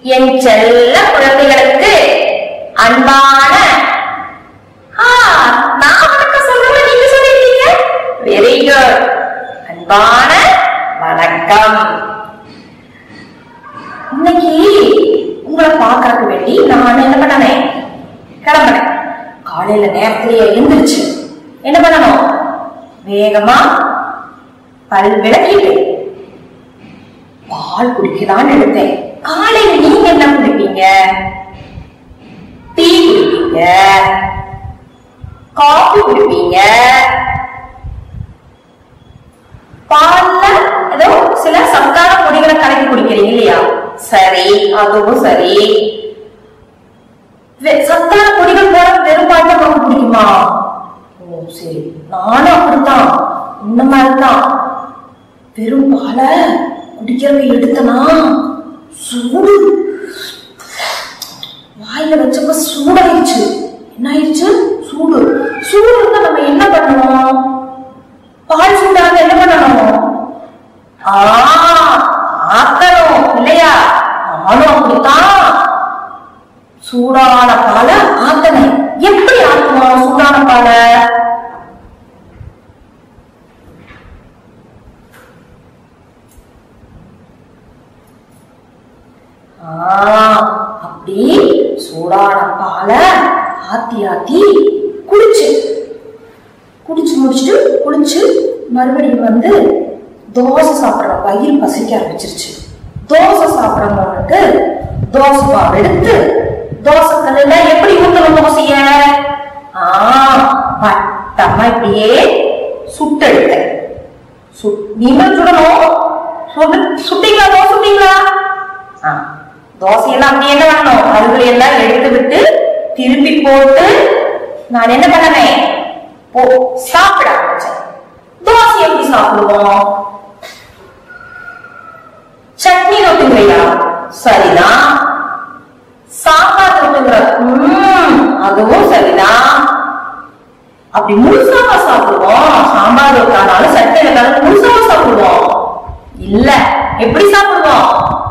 என் செல்ல குழந்தைகளுக்கு அன்பான ஆ, நான் வணக்கம் சொல்றேன் நீங்க சொல்லிருக்கீங்க வெரி குட் அன்பான வணக்கம் இன்னைக்கு உங்களை பார்க்கறதுக்கு வேண்டி நான் என்ன பண்ணனேன் கிளம்பினேன் காலையில நேரத்திலேயே எழுந்திருச்சு என்ன பண்ணணும் வேகமா பல் விளக்கிட்டு பால் குடிக்கலான்னு எடுத்தேன் காலையில நீங்க என்ன குடிப்பீங்க டீ குடிப்பீங்க காபி குடிப்பீங்க பால்ல ஏதோ சில சத்தான பொடிகளை கலக்கி குடிக்கிறீங்க இல்லையா சரி அதுவும் சரி வெ- சத்தான பொடிகள் போல வெறும் பால் தான் நமக்கு பிடிக்குமா ஓ சரி நானும் அப்படித்தான் இந்த மாதிரிதான் வெறும் பாலை குடிக்கிறவங்க எடுத்தனா சூடு வாயில வச்சப்ப சூடாயிருச்சு என்ன ஆயிடுச்சு சூடு சூடு இருந்தா நம்ம என்ன பண்ணணும் பால் சூடாக என்ன பண்ணணும் ஆ ஆக்கணும் இல்லையா நானும் அப்படித்தான் சூடான பாலை ஆத்தணும் எப்படி ஆக்கணும் சூடான பாலை ஆ, அப்படி சூடான பாலை ஆத்தி ஆத்தி குடிச்சு குடிச்சு முடிச்சுட்டு குளிச்சு மறுபடியும் வந்து தோசை சாப்பிடுற வயிறு பசிக்க ஆரம்பிச்சிருச்சு தோசை சாப்பிடறவங்களுக்கு தோசை மாவு எடுத்து தோசை கல்லுல எப்படி ஊத்தணும் தோசைய ஆ வட்டமா இப்படியே சுட்டெடுத்தேன் சுட் நீங்களும் சுடணும் சுடு சுட்டீங்களா தோசை சுட்டீங்களா ஆ, தோசையெல்லாம் அப்படி என்ன பண்ணணும் கருகளை எல்லாம் எடுத்து விட்டு திருப்பி போட்டு நான் என்ன பண்ணனேன் போ சாப்பிட ஆரம்பிச்சேன் தோசை எப்படி சாப்பிடுவோம் சட்னி தொட்டுங்கய்யா சரிதான் சாம்பார் தொட்டுங்கிற ம், அதுவும் சரிதான் அப்படி முழுசாவா சாப்பிடுவோம் சாம்பார் வைக்கானாலும் சட்னி வைக்கானாலும் முழுசாவா சாப்பிடுவோம் இல்ல எப்படி சாப்பிடுவோம்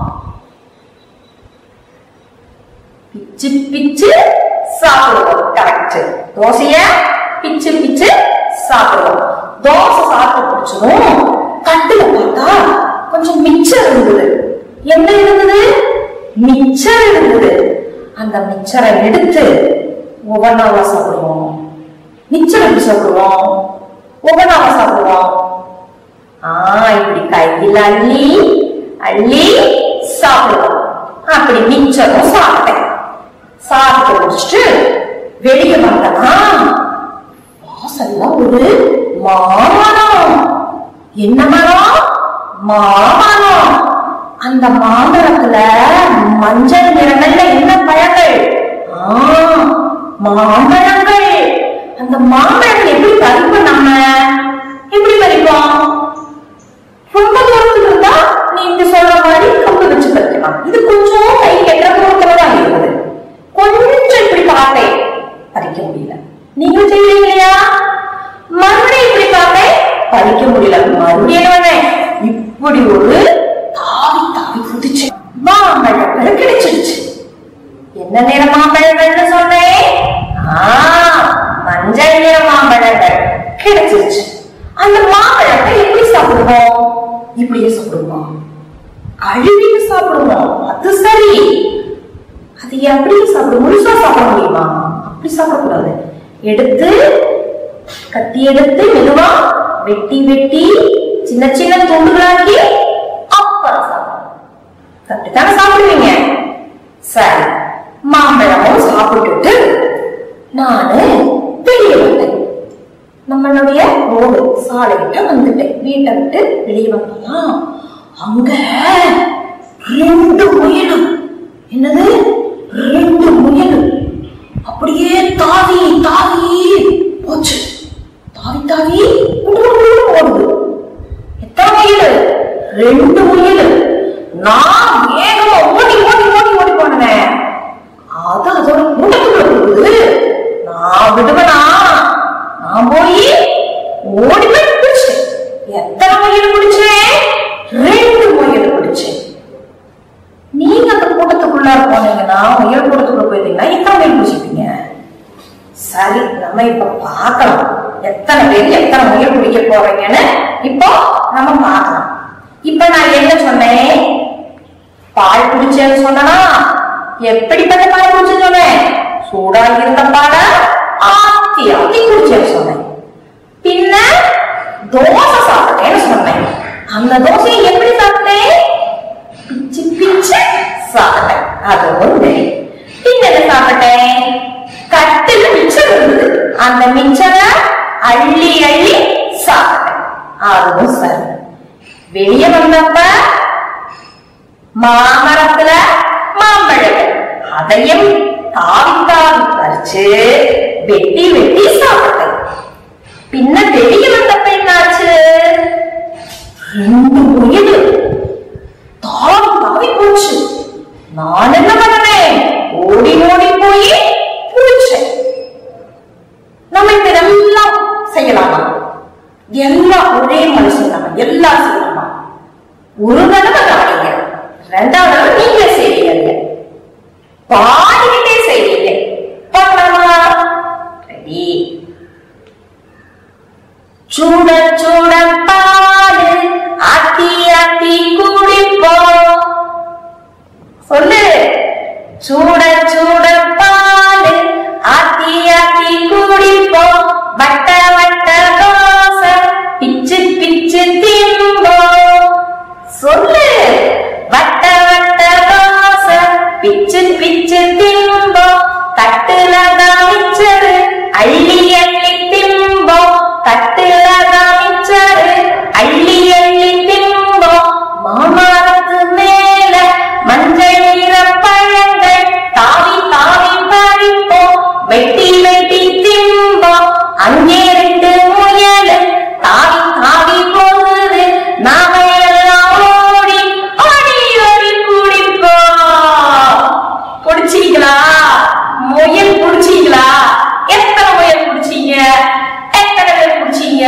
பிச்சு பிச்சு சாப்பிடுவோம் கரெக்ட் தோசைய பிச்சு பிச்சு சாப்பிடுவோம் தோசை சாப்பிட்டு பிடிச்சதும் தட்டுல பார்த்தா கொஞ்சம் மிச்சம் இருந்தது என்ன இருந்தது மிச்சம் இருந்தது அந்த மிச்சரை எடுத்து ஒவ்வொன்றாவா சாப்பிடுவோம் மிச்சம் எப்படி சாப்பிடுவோம் ஒவ்வொன்றாவா சாப்பிடுவோம் ஆ இப்படி கையில் அள்ளி அள்ளி சாப்பிடுவோம் அப்படி மிச்சமும் சாப்பிட்டேன் சாப்பிட்டு முடிச்சுட்டு வெளியே வந்தனா வாசல்ல ஒரு மாமரம் என்ன மரம் மாமரம் அந்த மாமரத்துல மஞ்சள் நிறங்கள்ல என்ன பழங்கள் ஆ, மாம்பழங்கள் அந்த மாம்பழங்கள் எப்படி பறிப்போம் நம்ம எப்படி பறிப்போம் ரொம்ப தூரத்துல இருந்தா நீங்க சொல்ற மாதிரி கம்பு வச்சு பறிக்கலாம் இது கொஞ்சம் கை கெட்ட தூரத்துல தான் இருக்குது கொஞ்சம் இப்படி பார்த்தேன் பறிக்க முடியல நீங்க செய்வீங்க இல்லையா மறுபடியும் இப்படி பார்த்தேன் பறிக்க முடியல மறுபடியும் என்ன பண்ணேன்? இப்படி ஒரு தாவி தாவி குதிச்சு மாம்பழங்கள் கிடைச்சிருச்சு என்ன நிற மாம்பழங்கள்னு சொன்னேன் ஆ, மஞ்சள் நிற மாம்பழங்கள் கிடைச்சிருச்சு அந்த மாம்பழத்தை எப்படி சாப்பிடுவோம் இப்படியே சாப்பிடுவோம் கழுவிட்டு சாப்பிடுவோம் அது சரி அது எப்படி சாப்பிட முழுசா சாப்பிட முடியுமா அப்படி சாப்பிடக்கூடாது எடுத்து கத்தி எடுத்து மெதுவா வெட்டி வெட்டி சின்ன சின்ன துண்டுகளாக்கி அப்புறம் சாப்பிடணும் அப்படித்தானே சாப்பிடுவீங்க சரி மாம்பழமும் சாப்பிட்டுட்டு நானு வெளியே வந்தேன் நம்மளுடைய ரோடு சாலை விட்டு வந்துட்டேன் வீட்டை விட்டு வெளியே வந்தோம்னா அங்க ரெண்டு முயலும் என்னது ரெண்டு முயல் அப்படியே தாவி தாவி போச்சு தாவி தாவி குடு குடு குடுன்னு ஓடுது எத்தனை முயல் ரெண்டு முயல் நான் வேகமா ஓடி ஓடி ஓடி ஓடி போனேன் அது அதோட கூட்டத்துக்குள்ள போகுது நான் விடுவேனா நான் போய் ஓடி போய் பிடிச்சேன் எத்தனை முயல் பிடிச்சேன் ரெண்டு முயல் பிடிச்சேன் நீங்க அந்த கூட்டத்துக்குள்ள நம்ம இப்ப பார்க்கலாம் எத்தனை பேர் எத்தனை முயல் பிடிக்க போறீங்கன்னு இப்போ நம்ம பார்க்கலாம் இப்ப நான் என்ன சொன்னேன் பால் குடிச்சேன்னு சொன்னா எப்படிப்பட்ட பால் குடிச்சேன்னு சொன்னேன் சூடா இருந்த பால ஆத்தி ஆத்தி குடிச்சேன்னு சொன்னேன் பின்ன தோசை சாப்பிட்டேன்னு சொன்னேன் அந்த தோசையை எப்படி சாப்பிட்டேன் பிச்சு பிச்சு சாப்பிட்டேன் அது ஒண்ணு பின்ன என்ன சாப்பிட்டேன் கட்டுல மிச்சம் இருந்தது அந்த மிச்சரை அள்ளி அள்ளி சாப்பிட்டேன் அதுவும் சரி வெளியே வந்தப்ப மாமரத்துல மாம்பழம் அதையும் தாவி தாவி பறிச்சு வெட்டி வெட்டி சாப்பிட்டேன் பின்ன வெளியே வந்தப்ப என்னாச்சு ரெண்டு முயல் தாவி தாவி போச்சு நான் என்ன பண்ணேன் ஓடி ஓடி போய் புடிச்சேன் நம்ம இப்ப இதெல்லாம் செய்யலாமா எல்லாம் ஒரே மனுஷன் நம்ம எல்லாம் செய்யலாமா ஒரு தடவை கவனிங்க ரெண்டாவது தடவை நீங்களே செய்வீங்க பாடிக்கிட்டே செய்வீங்க பார்க்கலாமா ரெடி சூட சூட பாடு ஆத்தி ஆத்தி குடிப்போம் சொல்லு சூட சூட பாடு ஆத்தி ஆத்தி குடிப்போம் வட்ட வட்ட தோசை பிச்சு பிச்சு திம்போம் சொல்லு வட்ட வட்ட தோசை பிச்சு பிச்சு திம்போம் தட்டுல தான் மிச்சரு அள்ளி அள்ளி திம்போம் தட்டுல தான் மிச்சரு அள்ளி அள்ளி திம்போம் மாமரத்து மேல மஞ்சள் நிற பழங்கள் தாவி தாவி பறிப்போம் வெட்டி வெட்டி திம்போம் அங்கே ரெண்டு முயல் தாவி தாவி போகுது நாம எல்லாம் ஓடி ஓடி ஓடி குடிப்போம் புடிச்சீங்களா முயல் புடிச்சீங்களா எத்தனை முயல் புடிச்சீங்க எத்தனை பேர் புடிச்சீங்க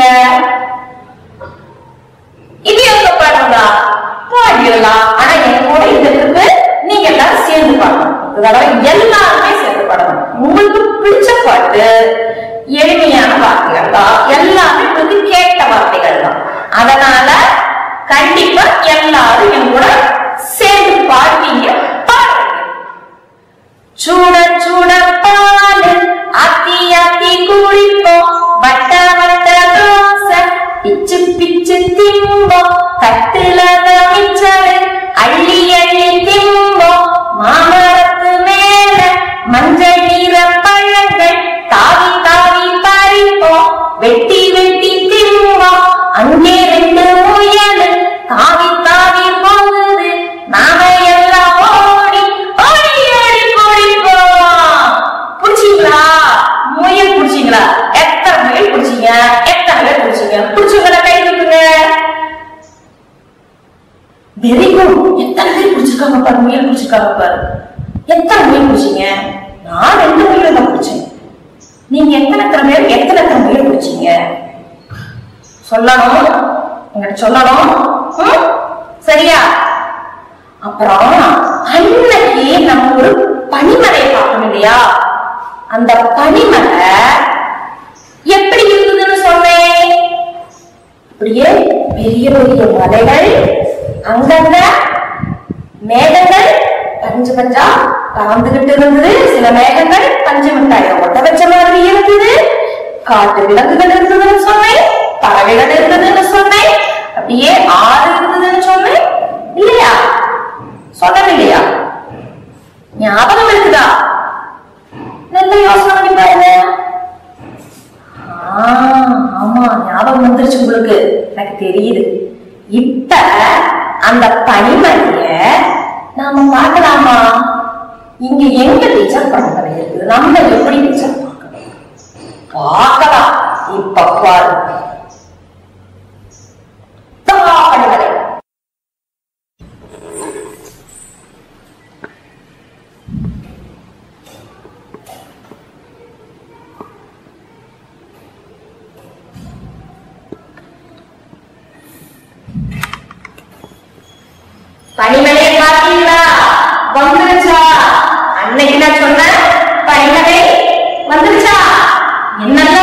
இது எங்க பாடுறதா பாடிடலாம் ஆனா என் கூட இந்த ட்ரிப்பு நீங்க எல்லாரும் சேர்ந்து பாடணும் இந்த தடவை எல்லாருமே சேர்ந்து பாடணும் உங்களுக்கு பிடிச்ச பாட்டு எளிமையான வார்த்தைகள் தான் எல்லாமே உங்களுக்கு கேட்ட வார்த்தைகள் தான் அதனால கண்டிப்பா எல்லாரும் என் கூட சேர்ந்து பாடுவீங்க பாடுறீங்க சூட சூட பாலு ஆத்தி ஆத்தி குடிப்போம் வட்ட வட்ட தோசை பிச்சு பிச்சு திம்போம் தட்டுல தான் மிச்சரு அள்ளி அள்ளி திம்போம் மாமரத்து மேல மஞ்சள் நிற பழங்கள் தாவி தாவி பறிப்போம் வெட்டி வெட்டி திம்போம் அங்கே ரெண்டு முயல் தாவி தாவி போகுது நாம எல்லாம் ஓடி ஓடி ஓடி குடிப்போம் புடிச்சீங்களா முயல் புடிச்சீங்களா எத்தனை முயல் புடிச்சீங்க எத்தனை பேர் புடிச்சீங்க புடிச்சவங்கள கை தூக்குங்க வெரி குட் எத்தனை பேர் பிடிச்சிருக்காங்க பாரு முயல் பிடிச்சிருக்காங்க பாரு எத்தனை முயல் பிடிச்சீங்க நான் ரெண்டு முயல் தான் பிடிச்சேன் நீங்க எத்தனை எத்தனை பேர் எத்தனை எத்தனை முயல் பிடிச்சீங்க சொல்லணும் என்கிட்ட சொல்லணும் ம்? சரியா அப்புறம் அன்னைக்கு நம்ம ஒரு பனிமலையை பார்த்தோம் இல்லையா அந்த பனிமலை எப்படி இருந்ததுன்னு சொன்னேன் அப்படியே பெரிய பெரிய மலைகள் அங்கங்க மேகங்கள் பஞ்சு பஞ்சா பறந்துகிட்டு இருந்தது சில மேகங்கள் பஞ்சு மிட்டாய ஒட்ட வச்ச மாதிரி இருந்தது காட்டு விலங்குகள் இருந்ததுன்னு சொன்னேன் பறவைகள் இருந்ததுன்னு சொன்னேன் அப்படியே ஆறு இருந்ததுன்னு சொன்னேன் இல்லையா சொன்னது இல்லையா ஞாபகம் இருக்குதா நல்ல யோசனை பண்ணி பாருங்க ஆ, ஆமா ஞாபகம் வந்துருச்சு உங்களுக்கு எனக்கு தெரியுது இப்ப அந்த பனிமலைய நாம பார்க்கலாமா இங்க எங்க டீச்சர் பனிமலை இருக்குது நம்ம எப்படி டீச்சர் பார்க்கணும் பார்க்கலாம் இப்ப பாரு தா பனிமலை பனிமலையை பார்த்தீங்களா வந்துருச்சா அன்னைக்கு நான் சொன்ன பனிமலை வந்துருச்சா என்னெல்லாம்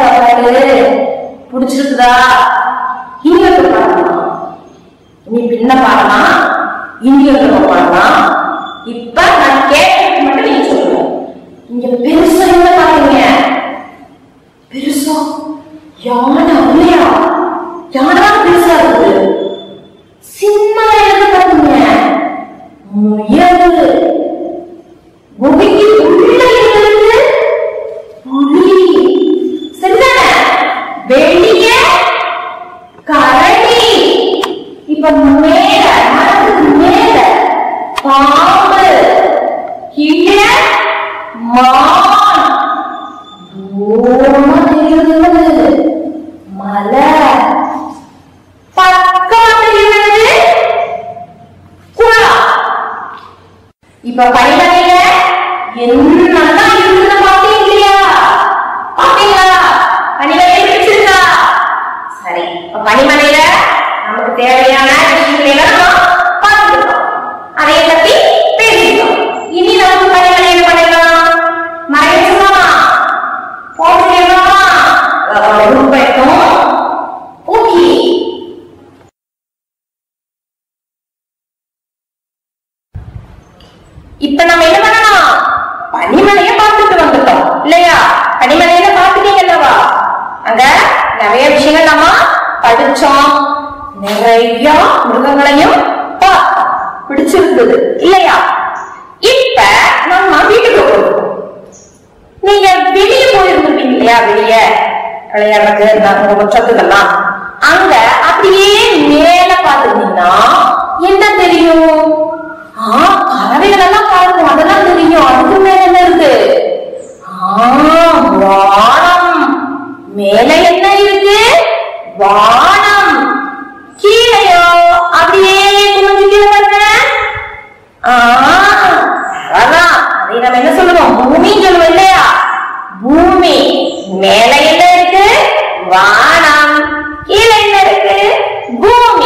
இருக்கா பாட்டு பிடிச்சிருக்குதா இனி வந்து பாடலாம் நீ பின்ன பாடலாம் இனி வந்து பாடலாம் இப்ப நான் கேட்டதுக்கு மட்டும் நீங்க சொல்லுங்க இங்க பெருசா என்ன பாத்தீங்க பெருசா யானை இல்லையா யானை தான் பெருசா இருக்குது சின்ன என்ன பாத்தீங்க முயல் குகைக்கு உள்ள இருக்கிறது புலி சரிதானே வெளியே கரடி இப்ப மேல மரத்துக்கு மேல பாம்பு கீழே மான் தூரமா தெரிகிறது மலை பக்கமா தெரிகிறது குளம் இப்ப பனிமலையில என்னெல்லாம் இருக்குன்னு பாத்தீங்க இல்லையா பாத்தீங்களா பனிமலை பிடிச்சிருக்கா சரி இப்ப பனிமலையில நமக்கு தேவையான விஷயங்களை எல்லாம் நம்ம பார்த்துருக்கோம் அதை பத்தி பேசிட்டோம் இனி நமக்கு பனிமலை என்ன பண்ணலாம் மறைச்சுமா போட்டுமா உருப்பட்டும் ஓகே இப்ப நம்ம என்ன பண்ணலாம் பனிமலைய பார்த்துட்டு வந்துட்டோம் இல்லையா பனிமலையில பார்த்துட்டீங்க அல்லவா அங்க நிறைய விஷயங்கள் நம்ம படிச்சோம் நிறைய மிருகங்களையும் பார்த்தோம் பிடிச்சிருந்தது இல்லையா இப்ப நம்ம வீட்டுக்கு போறோம் நீங்க வெளியே போயிருந்திருப்பீங்க இல்லையா வெளியே விளையாடுறதுக்கு உங்க சொத்துக்கெல்லாம் அங்க அப்படியே மேல பாத்துட்டீங்கன்னா என்ன தெரியும் ஆ பறவைகள் எல்லாம் பாருங்க அதெல்லாம் தெரியும் அதுக்கு மேல என்ன இருக்கு ஆ வானம் மேல என்ன இருக்கு வானம் கீழையோ அப்படியே குமிஞ்சு கீழே பாருங்க ஆ, அதான் அதை நம்ம என்ன சொல்லுவோம் பூமின்னு சொல்லுவோம் இல்லையா பூமி மேல என்ன இருக்கு வானம் கீழே என்ன இருக்கு பூமி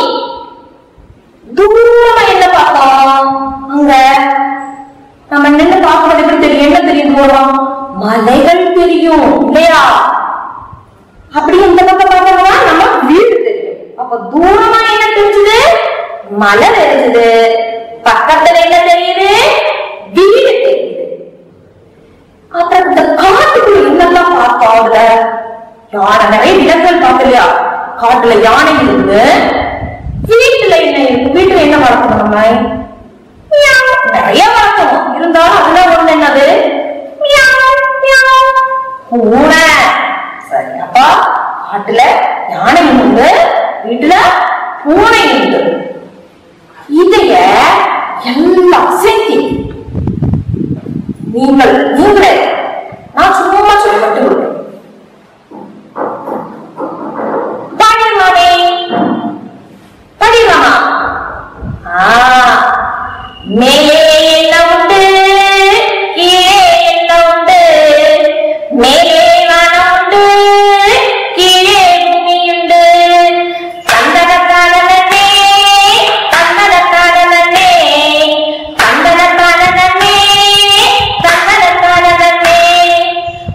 தூரமா என்ன பார்த்தோம் அங்க நம்ம நின்று பார்க்கும்போது எப்படி தெரியும் என்ன தெரியும் போறோம் மலைகள் தெரியும் இல்லையா அப்படி இந்த பக்கம் பார்த்தோம்னா நம்ம வீடு தெரியும் அப்ப தூரமா என்ன தெரிஞ்சது மலை தெரிஞ்சது பக்கத்துல என்ன தெரியுது வீடு தெரியுது அப்புறம் இந்த காட்டுக்குள்ள என்னெல்லாம் பார்த்தோம் அதுல யானை நிறைய விலங்குகள் பார்த்தலையா காட்டுல யானை இருந்து வீட்டுல என்ன இருக்கு வீட்டுல என்ன வளர்க்கணும் நம்ம மியாவ். நிறைய வளர்க்கணும் இருந்தாலும் அதுல ஒண்ணு என்னது மியாவ், மியாவ். பூனை சரி அப்பா காட்டுல யானை உண்டு வீட்டுல பூனை உண்டு இதைய எல்லாம் சேர்த்தி நீங்கள் நீங்களே நான் சும்மா சொல்லி மட்டும் கொடுப்பேன் பாடிடலாமே படிக்கலாமா ஆ மேலே என்ன உண்டு கீழே என்ன உண்டு மேலே வானம் உண்டு கீழே பூமி உண்டு தந்தனக்கானனே தந்தனக்கானனே தந்தனக்கானனே தந்தனக்கானனே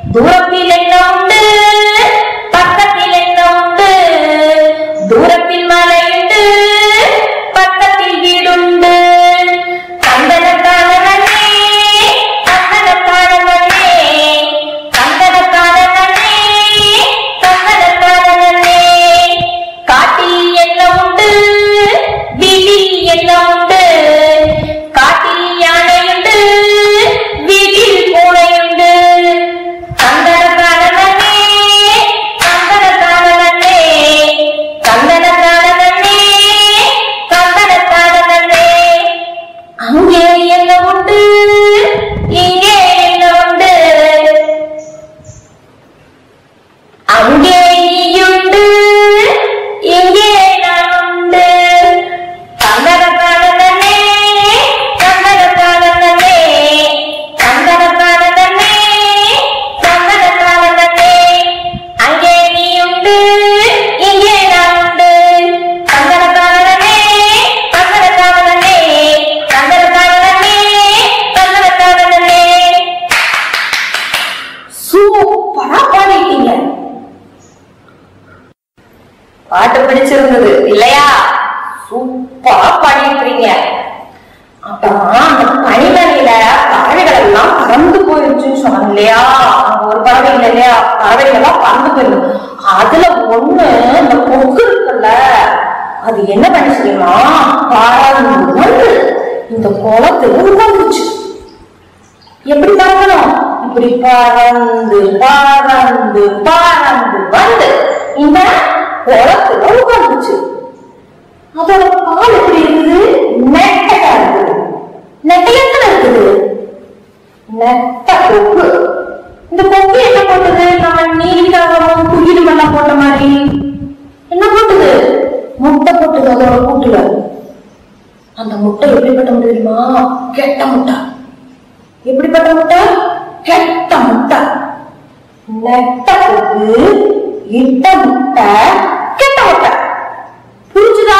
பாட்டு பிடிச்சிருந்தது இல்லையா சூப்பரா பாடியிருக்கிறீங்க அப்புறம் அந்த பனிமலையில பறவைகள் எல்லாம் பறந்து போயிருச்சுன்னு சொன்னாங்க இல்லையா அங்க ஒரு பறவை இல்லை இல்லையா பறவைகள் எல்லாம் பறந்து போயிருக்கு அதுல ஒண்ணு இந்த கொக்கு இருக்குல்ல அது என்ன பண்ணி தெரியுமா பறந்து வந்து இந்த குளத்துல உட்காந்துச்சு எப்படி பறக்கணும் இப்படி பறந்து பறந்து பறந்து வந்து இந்த குளத்துல உட்காந்துச்சு அதோட பால் எப்படி இருக்குது நெட்டையா இருக்குது நெட்டையத்துல இருக்குது நெட்ட கொக்கு இந்த கொக்கு என்ன போட்டது நம்ம நீலிக்காகவும் குயிலும் எல்லாம் போட்ட மாதிரி என்ன போட்டது முட்டை போட்டது அதோட கூட்டுல அந்த முட்டை எப்படிப்பட்ட முட்டை தெரியுமா கெட்ட முட்டை எப்படிப்பட்ட முட்டை கெட்ட முட்டை நெட்ட கொக்கு இட்ட முட்டை கெட்ட முட்டை புரிஞ்சுதா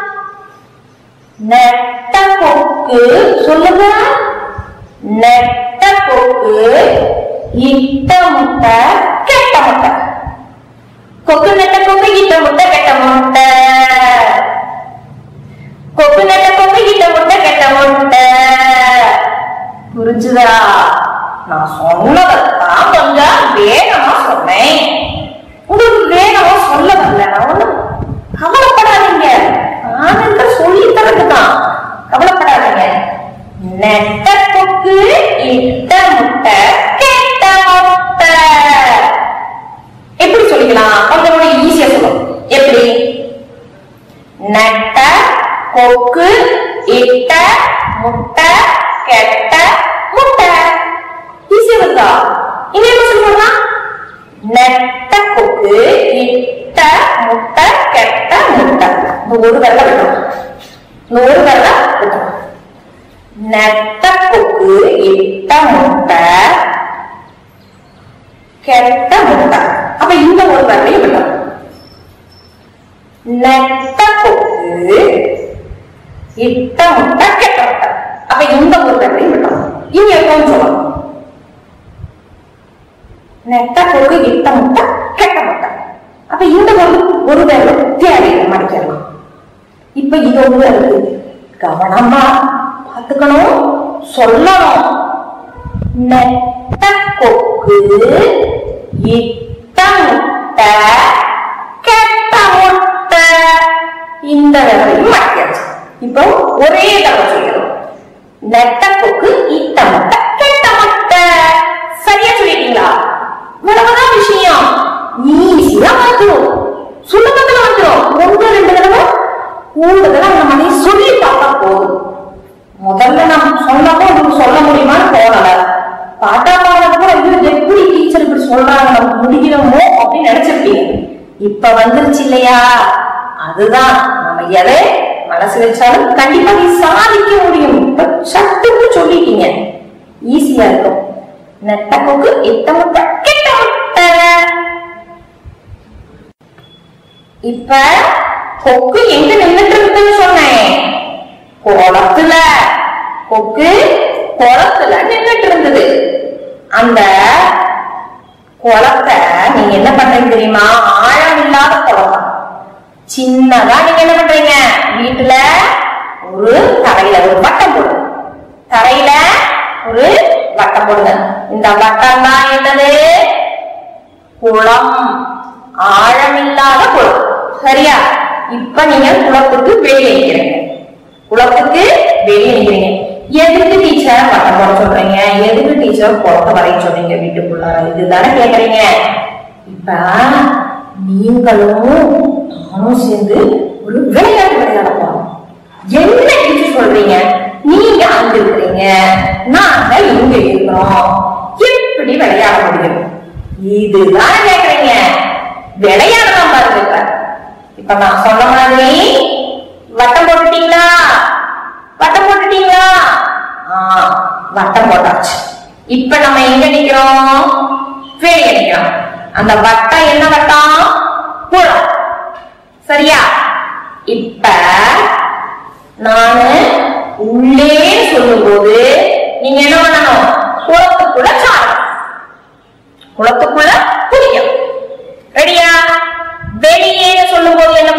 நெட்ட கொக்கு சொல்லுங்க நெட்ட கொக்கு இட்ட முட்டை கெட்ட முட்டை கொக்கு நெட்ட கொக்கு இட்ட முட்டை கெட்ட முட்டை கொக்கு நெட்ட கொக்கு இட்ட முட்டை கெட்ட முட்டை புரிஞ்சுதா நான் சொன்னதான் கொஞ்சம் வேகமா சொன்னேன் உங்களுக்கு வேகமா சொல்ல வரல நான் ஒண்ணும் கவலைப்படாதீங்க ஆனந்த சொல்லி தரதுதான் கவலைப்படாதீங்க நெட்ட கொக்கு இட்ட முட்டை கெட்ட முட்டை எப்படி சொல்லிக்கலாம் கொஞ்சம் கூட ஈஸியா சொல்லும் எப்படி நட்ட கொக்கு இட்ட முட்டை கெட்ட முட்டை ஈஸியா வருதா இனி என்ன சொல்லலாம் நெட்ட கொக்கு இட்ட முட்டை கெட்ட முட்டை இந்த ஒரு வெள்ள விட்டோம் இந்த ஒரு வெள்ள விட்டோம் நெட்ட கொக்கு இட்ட முட்டை கெட்ட முட்டை அப்ப இந்த ஒரு வெள்ளையும் விட்டோம் நெட்ட கொக்கு இட்ட முட்டை கெட்ட முட்டை அப்ப இந்த ஒரு வெள்ளையும் விட்டோம் இனி எப்பவும் சொல்லணும் நெட்ட கொக்கு இட்ட முட்டை கெட்ட முட்டை அப்ப இந்த ஒரு ஒரு வேலை தேவையில்லை மடிக்கலாம் இப்ப இது ஒண்ணு இருக்கு கவனமா பார்த்துக்கணும் சொல்லணும் நெட்ட கொக்கு இட்ட முட்டை கெட்ட முட்டை இந்த வேலையும் மாட்டியாச்சு இப்போ ஒரே தடவை சொல்லணும் நெட்ட கொக்கு இட்ட முட்டை கெட்ட முட்டை சரியா சொல்லிட்டீங்களா இவ்வளவுதான் விஷயம் ஈஸியா வந்துடும் சுலபத்துல வந்துடும் ஒன்று ரெண்டு தடவை கூடுதலா அந்த மாதிரி சொல்லி பார்த்தா போதும் முதல்ல நான் சொன்னப்போ உங்களுக்கு சொல்ல முடியுமான்னு தோணல பாட்டா பாடுறப்போ ஐயோ எப்படி டீச்சர் இப்படி சொல்றாங்க நமக்கு முடிக்கணுமோ அப்படின்னு நினைச்சிருப்பீங்க இப்ப வந்துருச்சு இல்லையா அதுதான் நம்ம எதை மனசு வச்சாலும் கண்டிப்பா நீ சாதிக்க முடியும் இப்ப சட்டுன்னு சொல்லிட்டீங்க ஈஸியா இருக்கும் நெட்ட கொக்கு இட்ட முட்டை கெட்ட முட்டை இப்ப கொக்கு எங்க நின்னுட்டு இருக்குன்னு சொன்னேன் குளத்துல கொக்கு குளத்துல நின்னுட்டு இருந்தது அந்த குளத்தை நீங்க என்ன பண்றீங்க தெரியுமா ஆழம் இல்லாத குளம் தான். சின்னதா நீங்க என்ன பண்றீங்க வீட்டுல ஒரு தரையில ஒரு வட்டம் போடுங்க தரையில ஒரு வட்டம் போடுங்க இந்த வட்டம் தான் என்னது குளம் ஆழமில்லாத குளம் சரியா இப்ப நீங்க குளத்துக்கு வெளியே நிக்கிறீங்க குளத்துக்கு வெளியே நிக்கிறீங்க எதுக்கு டீச்சர் பட்டம் போட சொல்றீங்க எதுக்கு டீச்சர் குளத்தை வரைய சொல்றீங்க வீட்டுக்குள்ளார இதுதானே கேக்குறீங்க இப்ப நீங்களும் நானும் சேர்ந்து ஒரு விளையாட்டு விளையாட போறோம் என்ன டீச்சர் சொல்றீங்க நீங்க அங்க இருக்கிறீங்க நாங்க இங்க இருக்கிறோம் எப்படி விளையாட முடியும் இதுதான் கேக்குறீங்க விளையாடலாம் பாருங்க இப்ப இப்ப நான் சொன்ன மாதிரி வட்டம் போட்டுட்டீங்களா வட்டம் போட்டுட்டீங்களா ஆ, வட்டம் போட்டாச்சு இப்ப நம்ம எங்க நிக்கிறோம் வெளியே நிக்கிறோம் அந்த வட்டம் என்ன வட்டம் குளம் சரியா இப்ப நானு உள்ளே சொல்லும்போது நீங்க என்ன பண்ணணும் குளத்துக்குள்ள சாரணும் குளத்துக்குள்ள குளிக்கணும் ரெடியா வெளியே சொல்லும்போது என்ன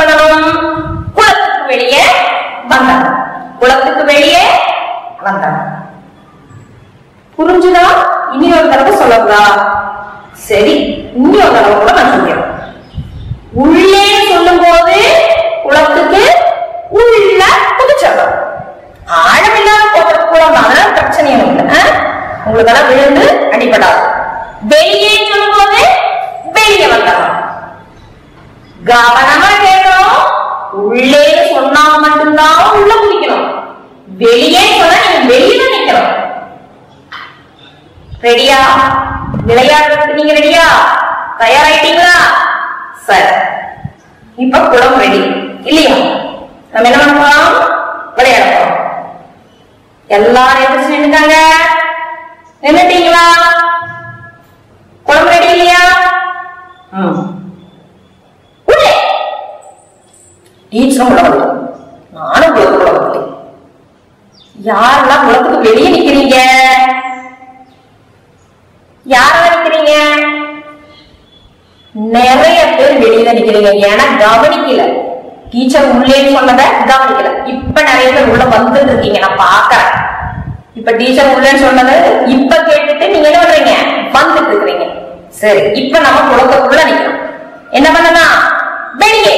உங்களுக்கெல்லாம் விழுந்து அடிபடாது வெளியே சொல்லும்போது வெளியே வந்துடலாம் கவனமா கேட்கணும் உள்ளே சொன்னா மட்டும்தான் உள்ள குடிக்கணும் வெளியே சொன்னா நீங்க வெளியில நிக்கணும் ரெடியா விளையாடுறதுக்கு நீங்க ரெடியா தயாராயிட்டீங்களா சரி இப்ப குளம் ரெடி இல்லையா நம்ம என்ன பண்ண போறோம் விளையாட போறோம் எல்லாரும் எப்படி நின்னுட்டாங்க நின்னுட்டீங்களா குளம் ரெடி இல்லையா ம் உள்ளே டீச்சரும் உள்ள வரல நானும் குளத்துக்குள்ள வரல யாரெல்லாம் குளத்துக்கு வெளியே நிக்கிறீங்க யாரெல்லாம் நிக்கிறீங்க நிறைய பேர் வெளியில நிக்கிறீங்க ஏன்னா கவனிக்கல டீச்சர் உள்ளேன்னு சொன்னதை கவனிக்கல இப்ப நிறைய பேர் உள்ள வந்துட்டு இருக்கீங்க நான் பாக்குறேன் இப்ப டீச்சர் உள்ளேன்னு சொன்னது இப்ப கேட்டுட்டு நீங்க என்ன பண்றீங்க வந்துட்டு இருக்கிறீங்க சரி இப்ப நம்ம குளத்துக்குள்ள நிக்கிறோம் என்ன பண்ணலாம் வெளியே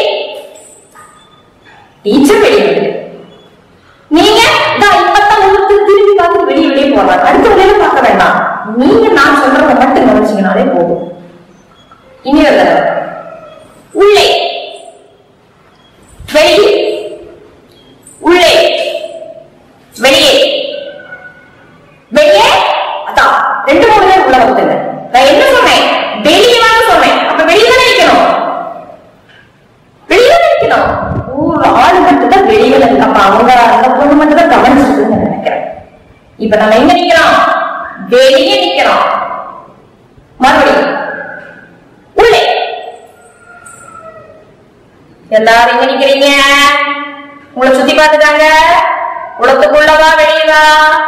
டீச்சர் வெளியே நிக்கிறீங்க. நீங்க நான் இப்பதான் உங்களுக்கு திரும்பி பார்த்து வெளியே வெளியே போறாங்க அடுத்த வெளியில பார்க்க வேண்டாம் நீங்க நான் சொல்றத மட்டும் கவனிச்சீங்கனாலே போதும் இனி ஒரு தடவை உள்ளே வெளியே உள்ளே வெளியே வெளியே அதான் ரெண்டு மூணு பேர் உள்ள வந்துங்க நான் என்ன சொன்னேன் வெளியே வாங்க சொன்னேன் அப்ப வெளியே தானே நிக்கணும் வெளியே தானே நிக்கணும் ஒரு ஆள் மட்டும் தான் வெளியில இருக்கு அப்ப அவங்க அந்த பொண்ணு மட்டும் தான் கவனிச்சிருக்குன்னு நினைக்கிறேன் இப்ப நம்ம எங்க நிக்கிறோம் வெளியே நிக்கிறோம் மறுபடியும் உள்ளே எல்லாரும் எங்க நிக்கிறீங்க உங்களை சுத்தி பார்த்துட்டாங்க குளத்துக்குள்ளவா வெளியவா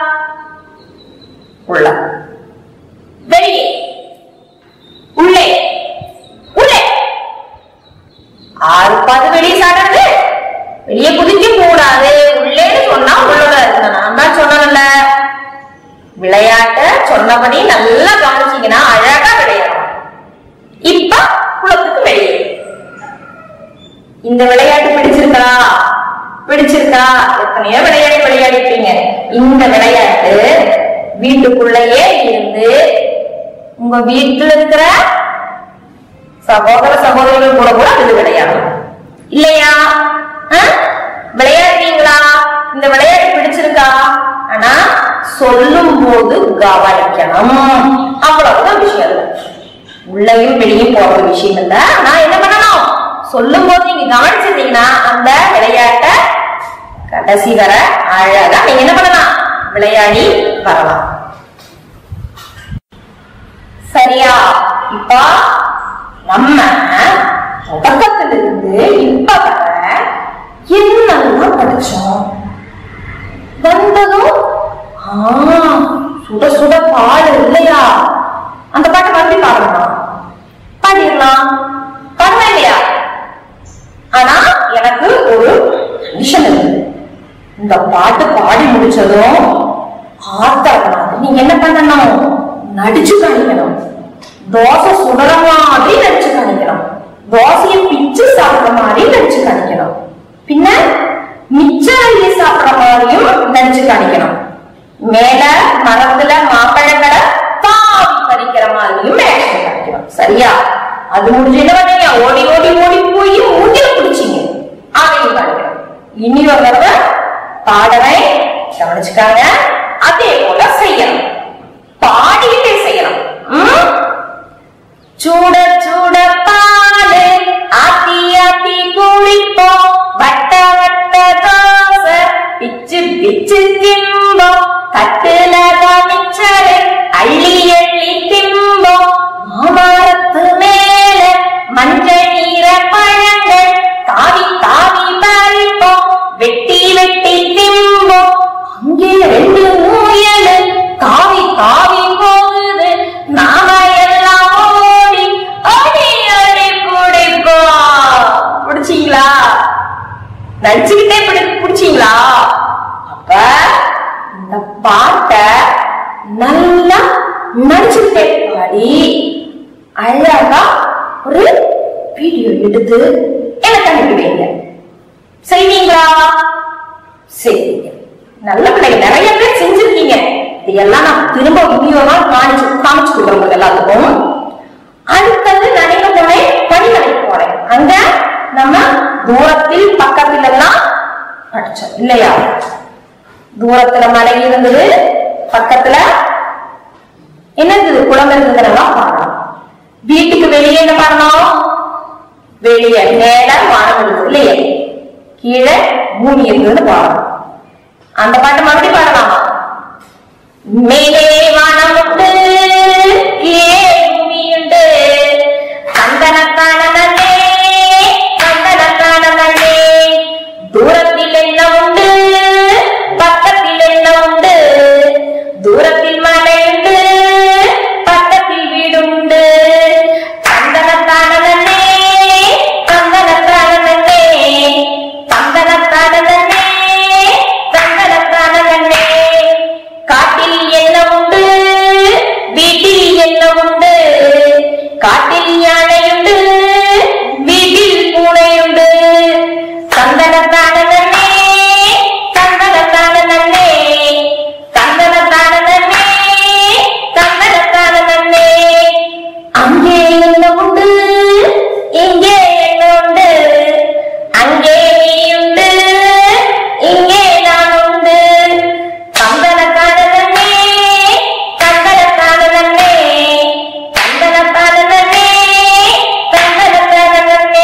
உள்ள வெளியே உள்ளே உள்ளே ஆறு பார்த்து வெளியே சாடுறது வெளியே குதிக்க கூடாது உள்ளேன்னு சொன்னா உள்ளோட இருக்கணும் நான் தான் சொன்னேன்ல விளையாட்ட சொன்னபடி நல்லா கவனிச்சீங்கன்னா அழகா விளையாடலாம் இப்ப குளத்துக்கு வெளியே இந்த விளையாட்டு பிடிச்சிருக்கா பிடிச்சிருக்கா எத்தனையோ விளையாட்டு விளையாடிருப்பீங்க இந்த விளையாட்டு வீட்டுக்குள்ளேயே இருந்து உங்க வீட்டுல இருக்கிற சகோதர சகோதரிகள் கூட கூட இது விளையாடலாம் இல்லையா ஆ? விளையாடுறீங்களா இந்த விளையாட்டு பிடிச்சிருக்கா ஆனா சொல்லும் போது கவனிக்கணும் அவ்வளவுதான் விஷயம் அது. உள்ளேயும் வெளியும் போற விஷயம் இல்ல நான் என்ன பண்ணணும் சொல்லும் போது நீங்க கவனிச்சிருந்தீங்கன்னா அந்த விளையாட்டை கடைசி வர அழகா நீங்க என்ன பண்ணலாம் விளையாடி வரலாம் சரியா இப்ப நம்ம தொடக்கத்துல இருந்து இப்ப வர என்னெல்லாம் படிச்சோம் வந்ததும் ஆ, சுட சுட பாடு இல்லையா அந்த பாட்டை மறுபடியும் பாடணுமா பாடிடலாம் பாடலாம் இல்லையா ஆனா எனக்கு ஒரு கண்டிஷன் இருக்கு இந்த பாட்டு பாடி முடிச்சதும் ஆத்தரக்கூடாது நீங்க என்ன பண்ணணும் நடிச்சு காணிக்கணும் தோசை சுடற மாதிரி நடிச்சு காணிக்கணும் தோசையை பிச்சு சாப்பிடுற மாதிரி நடிச்சு காணிக்கணும் பின்ன மிச்சம் அள்ளி சாப்பிடுற மாதிரியும் நடிச்சு காணிக்கணும் மேல மரத்துல மாம்பழங்களை பாவி பறிக்கிற மாதிரியும் ஆக்ஷன் காணிக்கணும் சரியா அது முடிஞ்சு என்ன பண்ணீங்க ஓடி ஓடி ஓடி போய் மூஞ்சில பிடிச்சிங்க அதையும் காணிக்கணும் இனி ஒரு தடவை பாடவை கவனிச்சுக்காங்க அதே போல செய்யணும் பாடிக்கிட்டே செய்யணும் ம்? சூட சூட பாலு ஆத்தி ஆத்தி குளிப்போம் வட்ட வட்ட தோசை பிச்சு பிச்சு திம்போம் தட்டுல மிச்சரு அள்ளி அள்ளி திம்போம் மாமரத்து மேல மஞ்சள் நீர பழங்கள் தாவி தாவி பறிப்போம் வெட்டி வெட்டி திம்போம் அங்கே ரெண்டு முயலு தாவி தாவி போகுது நாம எல்லாம் ஓடி ஓடி ஓடி பிடிப்போம் பிடிச்சீங்களா நடிச்சுக்கிட்டே பிடி பிடிச்சீங்களா அப்ப இந்த பாட்டை நல்லா நடிச்சுக்கிட்டே பாடி அழகா ஒரு வீடியோ எடுத்து எனக்கு அனுப்பி வைங்க செய்வீங்களா செய்வீங்க நல்ல பிள்ளைங்க நிறைய பேர் செஞ்சிருக்கீங்க இதையெல்லாம் நான் திரும்ப வீடியோவா காமிச்சு காமிச்சு கொடுக்குறேன் உங்களுக்கு எல்லாத்துக்கும் அடுத்தது நான் எங்க போனேன் பணிமனைக்கு போனேன் அங்க நம்ம தூரத்தில் பக்கத்துல எல்லாம் படிச்சோம் இல்லையா தூரத்துல மலை இருந்தது பக்கத்துல என்ன இருந்தது குளம் இருந்ததுலாம் பாடணும் வீட்டுக்கு வெளியே என்ன பண்ணணும் வெளியே மேல வானம் இருந்தது இல்லையே கீழே பூமி இருந்ததுன்னு பாடணும் அந்த பாட்டு மறுபடியும் பாடலாமா மேலே வானம் உண்டு கீழே பூமி உண்டு சந்தனக்கான நன்னே சந்தனக்கான நன்னே தூரத்தில் என்ன உண்டு பக்கத்தில் என்ன உண்டு தூரத்தில் மலை உண்டு பக்கத்தில் வீடுண்டு சந்தனக்கான நன்னே சந்தனக்கான நன்னே சந்தனக்கான நன்னே சந்தனக்கான நன்னே காட்டில் என்ன உண்டு வீட்டில் என்ன உண்டு காட்டில் யானையுண்டு வீட்டில் பூனையுண்டு சந்தனத்தான நன்னே சந்தனத்தான நன்னே சந்தனத்தான நன்னே சந்தனத்தான நன்னே அங்கே என்ன உண்டு இங்கே என்ன உண்டு அங்கே நீ உண்டு இங்கே நான் உண்டு சந்தனத்தான நன்னே சந்தனத்தான நன்னே சந்தனத்தான நன்னே சந்தனத்தான நன்னே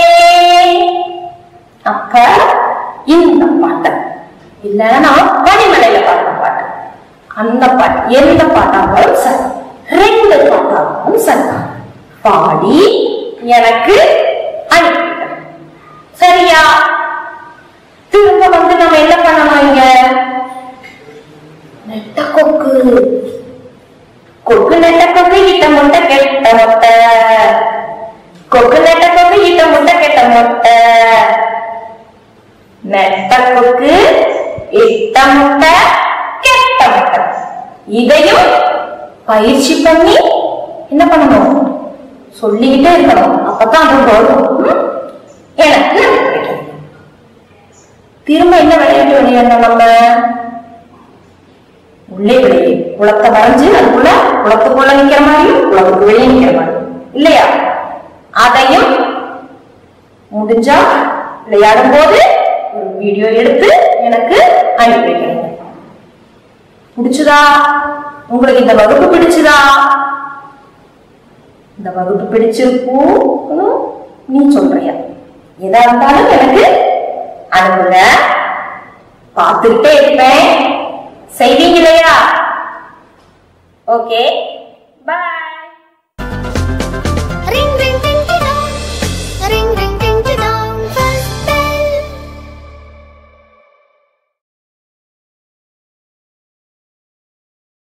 அப்ப இந்த பாட்டு இல்லைன்னா பனிமலையில பாடுற பாட்டு அந்த பாட்டு எந்த பாட்டாகவும் சரி ரெண்டு பாட்டாகவும் சரி பாடி எனக்கு அனுப்பிவிட்டேன் சரியா திரும்ப வந்து நம்ம என்ன பண்ணணும் இங்க நெட்ட கொக்கு கொக்கு நெட்ட கொக்கு இட்ட முட்டை கெட்ட முட்டை கொக்கு நெட்ட கொக்கு இட்ட முட்டை கெட்ட முட்டை நெட்ட கொக்கு இட்ட முட்டை கெட்ட முட்டை இதையும் பயிற்சி பண்ணி என்ன பண்ணணும் சொல்லிக்கிட்டே இருக்கணும் அப்பதான் அது வரும் ம்? எனக்கு கிடைக்கும். திரும்ப என்ன விளையாட்டு விளையாடணும் நம்ம உள்ளே விளையாடு குளத்தை வரைஞ்சு அதுக்குள்ள குளத்துக்குள்ள நிக்கிற மாதிரியும் குளத்துக்கு வெளியே நிக்கிற மாதிரியும் இல்லையா அதையும் முடிஞ்சா விளையாடும் போது ஒரு வீடியோ எடுத்து எனக்கு அனுப்பி வைக்கணும் பிடிச்சதா உங்களுக்கு இந்த வகுப்பு பிடிச்சதா இந்த வகுப்பு பிடிச்சிருக்கும் நீ சொல்றியா எதா இருந்தாலும் எனக்கு அனுப்புங்க பார்த்துக்கிட்டே இருப்பேன் செய்வீங்க இல்லையா ஓகே